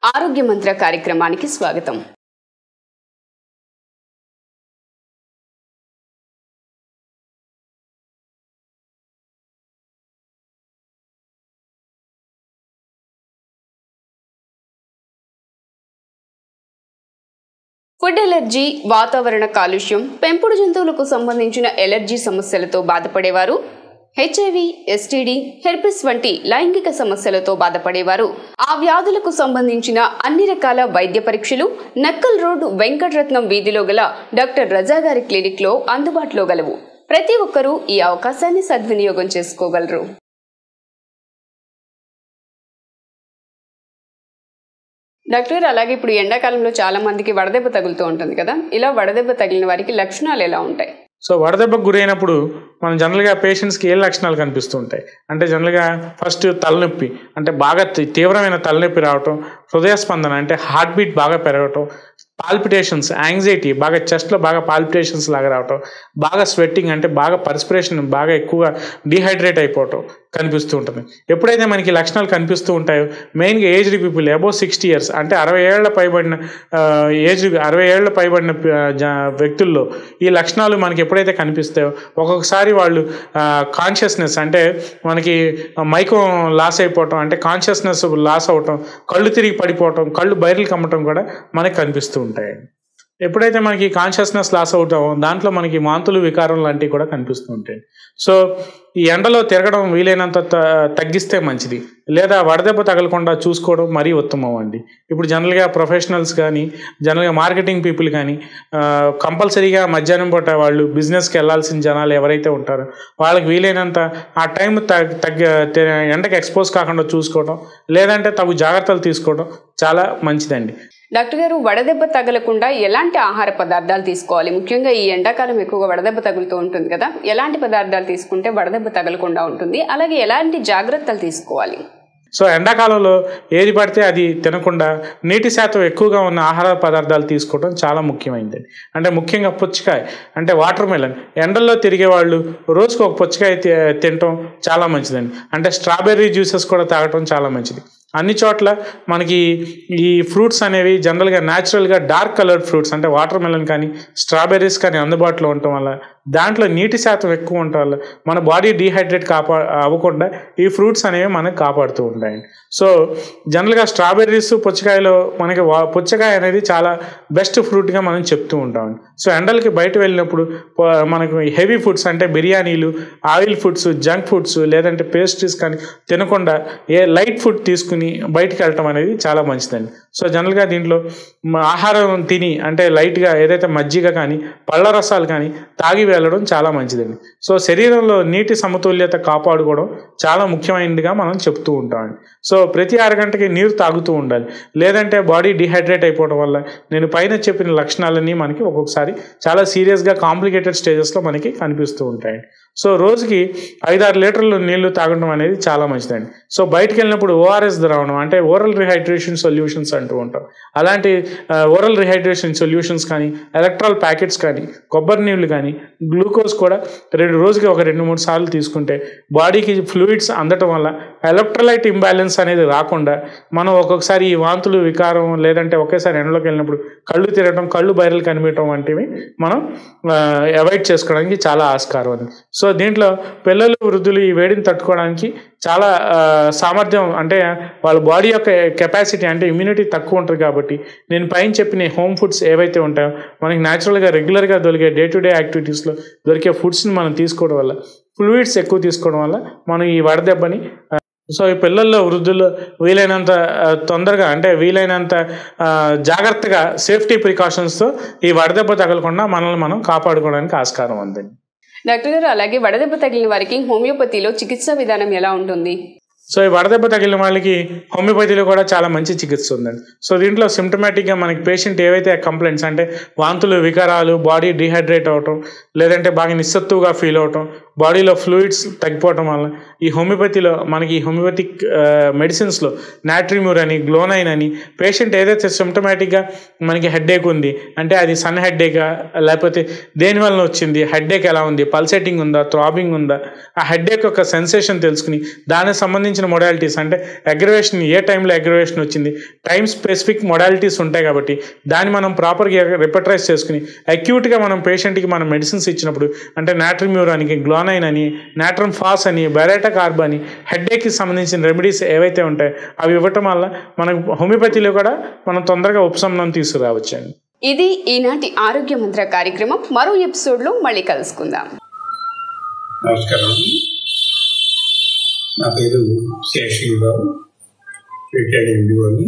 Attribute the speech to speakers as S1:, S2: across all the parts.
S1: ఆరోగ్య మంత్ర కార్యక్రమానికి స్వాగతం ఫుడ్ ఎలర్జీ వాతావరణ కాలుష్యం పెంపుడు జంతువులకు సంబంధించిన ఎలర్జీ సమస్యలతో బాధపడేవారు హెచ్ఐవి ఎస్టీడీ హెర్పిస్ వంటి లైంగిక సమస్యలతో బాధపడేవారు ఆ వ్యాధులకు సంబంధించిన అన్ని రకాల వైద్య పరీక్షలు నక్కల్ రోడ్ వెంకటరత్నం వీధిలో గల డాక్టర్ రజా గారి క్లినిక్లో అందుబాటులో గలవు ప్రతి ఒక్కరూ ఈ అవకాశాన్ని సద్వినియోగం చేసుకోగలరు డాక్టర్ గారు అలాగే ఇప్పుడు ఎండాకాలంలో చాలా మందికి వడదెబ్బ తగులుతూ ఉంటుంది కదా ఇలా వడదెబ్బ తగిలిన వారికి లక్షణాలు ఎలా ఉంటాయి
S2: సో వడదెబ్బకు గురైనప్పుడు మనం జనరల్గా పేషెంట్స్కి ఏ లక్షణాలు కనిపిస్తూ ఉంటాయి అంటే జనరల్గా ఫస్ట్ తలనొప్పి అంటే బాగా తీ- తీవ్రమైన తలనొప్పి రావటం హృదయ స్పందన అంటే హార్ట్ బీట్ బాగా పెరగటం పాల్పిటేషన్స్ యాంగ్జైటీ బాగా చెస్ట్లో బాగా పాల్పిటేషన్స్ లాగా రావటం బాగా స్వెట్టింగ్ అంటే బాగా పర్స్పిరేషన్ బాగా ఎక్కువగా డిహైడ్రేట్ అయిపోవటం కనిపిస్తూ ఉంటుంది ఎప్పుడైతే మనకి ఈ లక్షణాలు కనిపిస్తూ ఉంటాయో మెయిన్గా aged people above sixty years అంటే అరవై ఏళ్ల పైబడిన ఏజ్ అరవై ఏళ్ల పైబడిన ఆ, జ- వ్యక్తుల్లో ఈ లక్షణాలు మనకి ఎప్పుడైతే కనిపిస్తాయో ఒక్కొక్కసారి వాళ్ళు కాన్షియస్నెస్ అంటే మనకి మైకం లాస్ అయిపోవటం అంటే కాన్షియస్నెస్ లాస్ అవటం కళ్ళు తిరిగి పడిపోవటం కళ్ళు బయర్లు కమ్మటం కూడా మనకి కనిపిస్తూ ఉంటాయి ఎప్పుడైతే మనకి కాన్షియస్నెస్ లాస్ అవుతామో దాంట్లో మనకి వాంతులు వికారం లాంటివి కూడా కనిపిస్తూ ఉంటాయి సో ఈ ఎండలో తిరగడం వీలైనంత త- తగ్గిస్తే మంచిది లేదా వడదెబ్బ తగలకుండా చూసుకోవడం మరీ ఉత్తమం అండి ఇప్పుడు జనరల్గా ప్రొఫెషనల్స్ కానీ జనరల్గా మార్కెటింగ్ పీపుల్ కానీ కంపల్సరీగా మధ్యాహ్నం పూట వాళ్ళు బిజినెస్కి వెళ్ళాల్సిన జనాలు ఎవరైతే ఉంటారో వాళ్ళకి వీలైనంత ఆ టైం తగ్గ తగ్గ తె- ఎండకి ఎక్స్పోజ్ కాకుండా చూసుకోవడం లేదంటే తగు జాగ్రత్తలు తీసుకోవడం చాలా మంచిదండి
S1: డాక్టర్ గారు వడదెబ్బ తగలకుండా ఎలాంటి ఆహార పదార్థాలు తీసుకోవాలి ముఖ్యంగా ఈ ఎండాకాలం ఎక్కువగా వడదెబ్బ తగులుతూ ఉంటుంది కదా ఎలాంటి పదార్థాలు తీసుకుంటే వడదెబ్బ తగలకుండా ఉంటుంది అలాగే ఎలాంటి జాగ్రత్తలు తీసుకోవాలి
S2: సో ఎండాకాలంలో ఏది పడితే అది తినకుండా నీటి శాతం ఎక్కువగా ఉన్న ఆహార పదార్థాలు తీసుకోవడం చాలా ముఖ్యమైనది అంటే ముఖ్యంగా పుచ్చకాయ అంటే వాటర్ మెలన్ ఎండల్లో తిరిగే వాళ్ళు రోజుకు ఒక పుచ్చకాయ తి- తినటం చాలా మంచిదండి అంటే స్ట్రాబెర్రీ జ్యూసెస్ కూడా తాగటం చాలా మంచిది అన్ని చోట్ల మనకి ఈ ఫ్రూట్స్ అనేవి జనరల్గా న్యాచురల్గా డార్క్ కలర్డ్ ఫ్రూట్స్ అంటే వాటర్ మెలన్ కానీ స్ట్రాబెర్రీస్ కానీ అందుబాటులో ఉండటం వల్ల దాంట్లో నీటి శాతం ఎక్కువ ఉండటం వల్ల మన బాడీ డీహైడ్రేట్ కాపా అవ్వకుండా ఈ ఫ్రూట్స్ అనేవి మనకు కాపాడుతూ ఉంటాయి సో జనరల్గా స్ట్రాబెర్రీస్ పుచ్చకాయలో మనకి వా- పుచ్చకాయ అనేది చాలా బెస్ట్ ఫ్రూట్గా మనం చెప్తూ ఉంటాం సో ఎండలకి బయట వెళ్ళినప్పుడు ప- మనకు హెవీ ఫుడ్స్ అంటే బిర్యానీలు ఆయిల్ ఫుడ్స్ జంక్ ఫుడ్స్ లేదంటే పేస్ట్రీస్ కానీ తినకుండా ఏ లైట్ ఫుడ్ తీసుకుని బయటికి వెళ్ళటం అనేది చాలా మంచిదండి సో జనరల్గా దీంట్లో మ- ఆహారం తిని అంటే లైట్గా ఏదైతే మజ్జిగ కానీ పళ్ళ రసాలు కానీ తాగి వెళ్ళడం చాలా మంచిదండి సో శరీరంలో నీటి సమతుల్యత కాపాడుకోవడం చాలా ముఖ్యమైనదిగా మనం చెప్తూ ఉంటామండి సో ప్రతి అరగంటకి నీరు తాగుతూ ఉండాలి లేదంటే బాడీ డిహైడ్రేట్ అయిపోవడం వల్ల నేను పైన చెప్పిన లక్షణాలన్నీ మనకి ఒక్కొక్కసారి చాలా సీరియస్గా కాంప్లికేటెడ్ స్టేజెస్లో మనకి కనిపిస్తూ ఉంటాయి సో రోజుకి ఐదారు లీటర్లు నీళ్లు తాగడం అనేది చాలా మంచిదండి సో బయటికి వెళ్ళినప్పుడు ఓఆర్ఎస్ ద్రావణం అంటే ఓరల్ రిహైడ్రేషన్ సొల్యూషన్స్ అంటూ ఉంటాం అలాంటి ఓరల్ రిహైడ్రేషన్ సొల్యూషన్స్ కానీ ఎలక్ట్రాల్ ప్యాకెట్స్ కానీ కొబ్బరి నీళ్లు కానీ గ్లూకోజ్ కూడా రెండు రోజుకి ఒక రెండు మూడు సార్లు తీసుకుంటే బాడీకి ఫ్లూయిడ్స్ అందటం వల్ల ఎలక్ట్రోలైట్ ఇంబ్యాలెన్స్ అనేది రాకుండా మనం ఒక్కొక్కసారి ఈ వాంతులు వికారం లేదంటే ఒకేసారి ఎండలోకి వెళ్ళినప్పుడు కళ్ళు తిరగడం కళ్ళు బయరలు కనిపించడం వంటివి మనం అవాయిడ్ చేసుకోవడానికి చాలా ఆస్కారం ఉంది సో దీంట్లో పిల్లలు వృద్ధులు ఈ వేడిని తట్టుకోవడానికి చాలా ఆ, సామర్థ్యం అంటే వాళ్ళ బాడీ యొక్క కెపాసిటీ అంటే ఇమ్యూనిటీ తక్కువ ఉంటుంది కాబట్టి నేను పైన చెప్పిన హోమ్ ఫుడ్స్ ఏవైతే ఉంటాయో మనకి న్యాచురల్గా రెగ్యులర్గా దొరికే డే టు డే యాక్టివిటీస్లో దొరికే ఫుడ్స్ని మనం తీసుకోవడం వల్ల ఫ్లూయిడ్స్ ఎక్కువ తీసుకోవడం వల్ల మనం ఈ వడదెబ్బని ఆ, సో ఈ పిల్లల్లో వృద్ధుల్లో వీలైనంత ఆ, తొందరగా అంటే వీలైనంత ఆ, జాగ్రత్తగా సేఫ్టీ ప్రికాషన్స్తో ఈ వడదెబ్బ తగలకుండా మనల్ని మనం కాపాడుకోవడానికి ఆస్కారం ఉందండి
S1: డాక్టర్ గారు అలాగే వడదెబ్బ తగిలిన వారికి హోమియోపతిలో చికిత్సా విధానం ఎలా ఉంటుంది
S2: సో ఈ వడదెబ్బ తగిలిన వాళ్ళకి హోమియోపతిలో కూడా చాలా మంచి చికిత్స ఉందండి సో దీంట్లో సిమ్టమేటిక్గా మనకి పేషెంట్ ఏవైతే కంప్లైంట్స్ అంటే వాంతులు వికారాలు బాడీ డిహైడ్రేట్ అవటం లేదంటే బాగా నిస్సత్తుగా ఫీల్ అవటం బాడీలో ఫ్లూయిడ్స్ తగ్గిపోవటం వల్ల ఈ హోమియోపతిలో మనకి ఈ హోమియోపతిక్ మెడిసిన్స్లో నాట్రిమ్యూర్ అని గ్లోనైన్ అని పేషెంట్ ఏదైతే సిమ్టమాటిక్గా మనకి హెడ్ఏక్ ఉంది అంటే అది సన్ హెడ్ఏకా లేకపోతే దేని వలన వచ్చింది హెడ్ఏక్ ఎలా ఉంది పల్సేటింగ్ ఉందా థ్రాబింగ్ ఉందా ఆ హెడ్ఏక్ యొక్క సెన్సేషన్ తెలుసుకుని దానికి సంబంధించిన మొడాలిటీస్ అంటే అగ్రవేషన్ ఏ టైంలో అగ్రవేషన్ వచ్చింది టైం స్పెసిఫిక్ మొడాలిటీస్ ఉంటాయి కాబట్టి దాన్ని మనం ప్రాపర్గా రిపట్రైజ్ చేసుకుని అక్యూట్గా మనం పేషెంట్కి మనం మెడిసిన్స్ ఇచ్చినప్పుడు అంటే నాట్రిమ్యూర్ అని గ్లోనైన్ అని నాట్రమ్ ఫాస్ అని బెరేటా కార్బ్ అని హెడ్ఏక్కి సంబంధించిన రెమెడీస్ ఏవైతే ఉంటాయో అవి ఇవ్వటం వల్ల మనకు హోమియోపతిలో కూడా మనం తొందరగా ఉపశమనం తీసుకురావచ్చండి
S1: ఇది ఈనాటి ఆరోగ్య మంత్ర కార్యక్రమం మరో ఎపిసోడ్లో మళ్ళీ కలుసుకుందాం
S3: నమస్కారం నా పేరు శేషగిరిరావు రిటైర్డ్ ఎండిఓని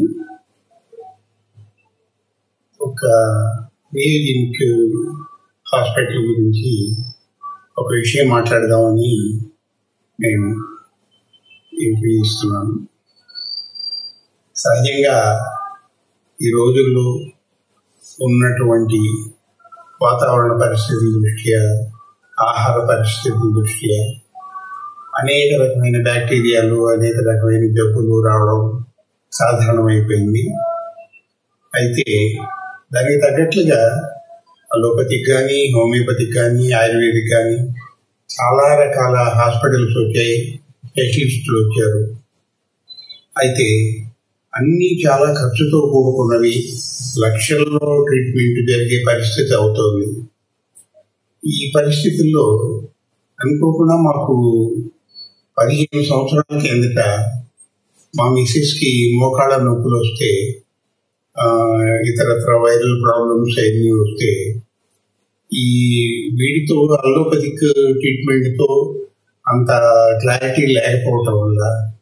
S3: ఒక రీజింక్ హాస్పిటల్ గురించి ఒక విషయం మాట్లాడదామని నేను ఇంటర్వ్యూ ఇస్తున్నాను సహజంగా ఈ రోజుల్లో ఉన్నటువంటి వాతావరణ పరిస్థితుల దృష్ట్యా ఆహార పరిస్థితుల దృష్ట్యా అనేక రకమైన బ్యాక్టీరియాలు అనేక రకమైన జబ్బులు రావడం సాధారణమైపోయింది అయితే దానికి తగ్గట్లుగా అలోపతిక్ కానీ హోమియోపతిక్ కానీ ఆయుర్వేదిక్ కానీ చాలా రకాల హాస్పిటల్స్ వచ్చాయి స్పెషలిస్టులు వచ్చారు అయితే అన్నీ చాలా ఖర్చుతో కూడుకున్నవి లక్షల్లో ట్రీట్మెంట్ జరిగే పరిస్థితి అవుతోంది ఈ పరిస్థితుల్లో అనుకోకుండా మాకు పదిహేను సంవత్సరాల కిందట మా మిసెస్కి మోకాళ్ళ నొప్పులు వస్తే ఆ, ఇతరత్ర వైరల్ ప్రాబ్లమ్స్ అన్నీ వస్తే ఈ వీటితో అలోపతిక్ ట్రీట్మెంట్తో అంత క్లారిటీ లేకపోవటం వల్ల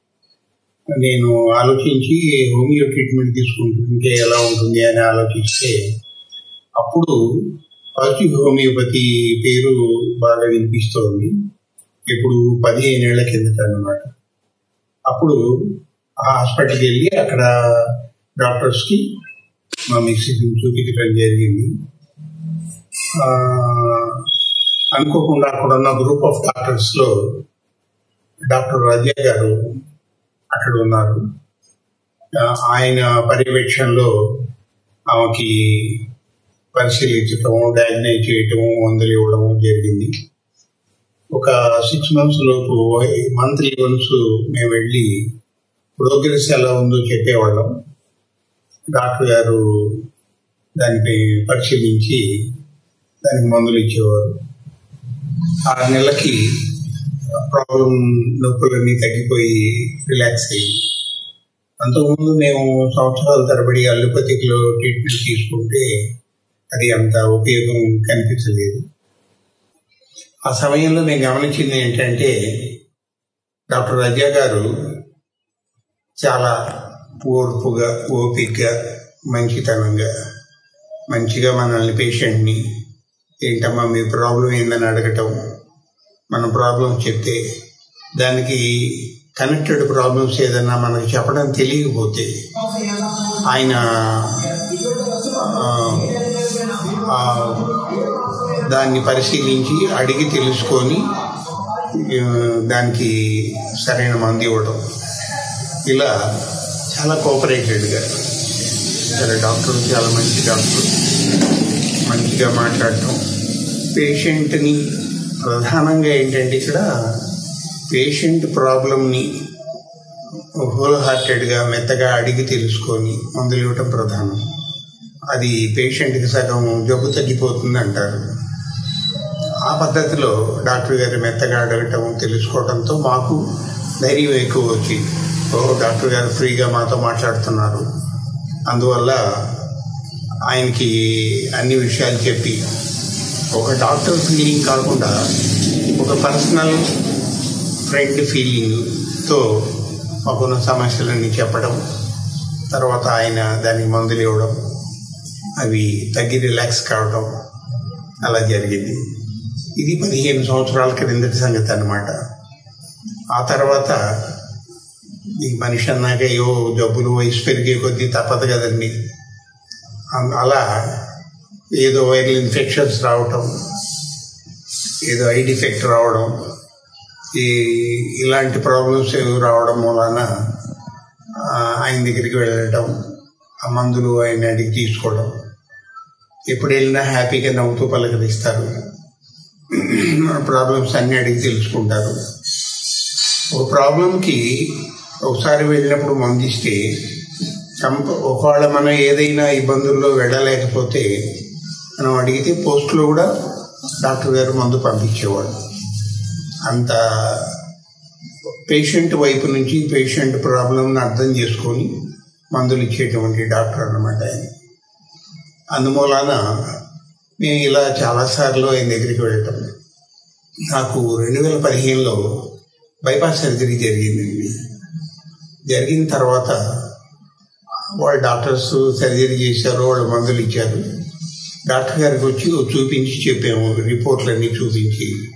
S3: నేను ఆలోచించి హోమియో ట్రీట్మెంట్ తీసుకుంటుంటే ఎలా ఉంటుంది అని ఆలోచిస్తే అప్పుడు పాజిటివ్ హోమియోపతి పేరు బాగా వినిపిస్తోంది ఇప్పుడు పదిహేను ఏళ్ల కిందట అనమాట అప్పుడు ఆ హాస్పిటల్కి వెళ్ళి అక్కడ డాక్టర్స్కి మా మిక్సీని చూపించడం జరిగింది ఆ, అనుకోకుండా అక్కడ ఉన్న గ్రూప్ ఆఫ్ డాక్టర్స్లో డాక్టర్ రజా గారు అక్కడ ఉన్నారు ఆ, ఆయన పర్యవేక్షణలో ఆమెకి పరిశీలించటం డయాగ్నైజ్ చేయటం మందులు ఇవ్వడం జరిగింది ఒక సిక్స్ మంత్స్ లోపు మంత్లీ వన్స్ మేము వెళ్ళి ప్రోగ్రెస్ ఎలా ఉందో చెప్పేవాళ్ళం డాక్టర్ గారు దానిపై పరిశీలించి దానికి మందులు ఇచ్చేవారు ఆరు నెలలకి ప్రాబ్లం నొప్పులన్నీ తగ్గిపోయి రిలాక్స్ అయ్యి అంతకుముందు మేము సంవత్సరాల తరబడి అల్లోపతిక్లో ట్రీట్మెంట్ తీసుకుంటే అది అంత ఉపయోగం కనిపించలేదు ఆ సమయంలో నేను గమనించింది ఏంటంటే డాక్టర్ రజా గారు చాలా ఓర్పుగా ఓపికగా మంచితనంగా మంచిగా మనల్ని పేషెంట్ని ఏంటమ్మా మీ ప్రాబ్లం ఏందని అడగటం మన ప్రాబ్లం చెప్తే దానికి కనెక్టెడ్ ప్రాబ్లమ్స్ ఏదన్నా మనకు చెప్పడం తెలియకపోతే ఆయన ఆ, ఆ, దాన్ని పరిశీలించి అడిగి తెలుసుకొని ఆ, దానికి సరైన మంది ఇవ్వడం ఇలా చాలా కోఆపరేటెడ్గా చాలా డాక్టర్ చాలా మంచి డాక్టర్ మంచిగా మాట్లాడటం పేషెంట్ని ప్రధానంగా ఏంటంటే ఇక్కడ పేషెంట్ ప్రాబ్లమ్ని హోల్ హార్టెడ్గా మెత్తగా అడిగి తెలుసుకొని మందులు ఇవ్వటం ప్రధానం అది పేషెంట్కి సగం జబ్బు తగ్గిపోతుంది అంటారు ఆ పద్ధతిలో డాక్టర్ గారు మెత్తగా అడగటం తెలుసుకోవడంతో మాకు ధైర్యం ఎక్కువ వచ్చి ఓ డాక్టర్ గారు ఫ్రీగా మాతో మాట్లాడుతున్నారు అందువల్ల ఆయనకి అన్ని విషయాలు చెప్పి ఒక డాక్టర్ ఫీలింగ్ కాకుండా ఒక పర్సనల్ ఫ్రెండ్ ఫీలింగ్తో మాకున్న సమస్యలన్నీ చెప్పడం తర్వాత ఆయన దానికి మందులు ఇవ్వడం అవి తగ్గి రిలాక్స్ కావడం అలా జరిగింది ఇది పదిహేను సంవత్సరాల క్రిందటి సంగతి అన్నమాట ఆ తర్వాత ఈ మనిషి అన్నాక ఏవో జబ్బులు వయసు పెరిగే కొద్దీ తప్పదు కదండి అం- అలా ఏదో వైరల్ ఇన్ఫెక్షన్స్ రావటం ఏదో ఐ డిఫెక్ట్ రావడం ఈ ఇలాంటి ప్రాబ్లమ్స్ రావడం మూలాన ఆ, ఆయన దగ్గరికి వెళ్ళటం ఆ మందులు ఆయన అడిగి తీసుకోవడం ఎప్పుడు వెళ్ళినా హ్యాపీగా నవ్వుతూ పలకరిస్తారు ప్రాబ్లమ్స్ అన్ని అడిగి తెలుసుకుంటారు ఒక ప్రాబ్లంకి ఒకసారి వెళ్ళినప్పుడు మందిస్తే కంప ఒకవేళ మనం ఏదైనా ఇబ్బందుల్లో వెళ్ళలేకపోతే మనం అడిగితే పోస్ట్లో కూడా డాక్టర్ గారు మందు పంపించేవాడు అంత పేషెంట్ వైపు నుంచి పేషెంట్ ప్రాబ్లంని అర్థం చేసుకొని మందులు ఇచ్చేటువంటి డాక్టర్ అన్నమాట ఆయన అందుమూలాన మేము ఇలా చాలాసార్లు ఆయన దగ్గరికి వెళ్ళటం నాకు రెండు వేల పదిహేనులో బైపాస్ సర్జరీ జరిగిందండి జరిగిన తర్వాత వాళ్ళ డాక్టర్స్ సర్జరీ చేశారు వాళ్ళు మందులు ఇచ్చారు డాక్టర్ గారికి వచ్చి చూపించి చెప్పాము రిపోర్ట్లన్నీ చూపించి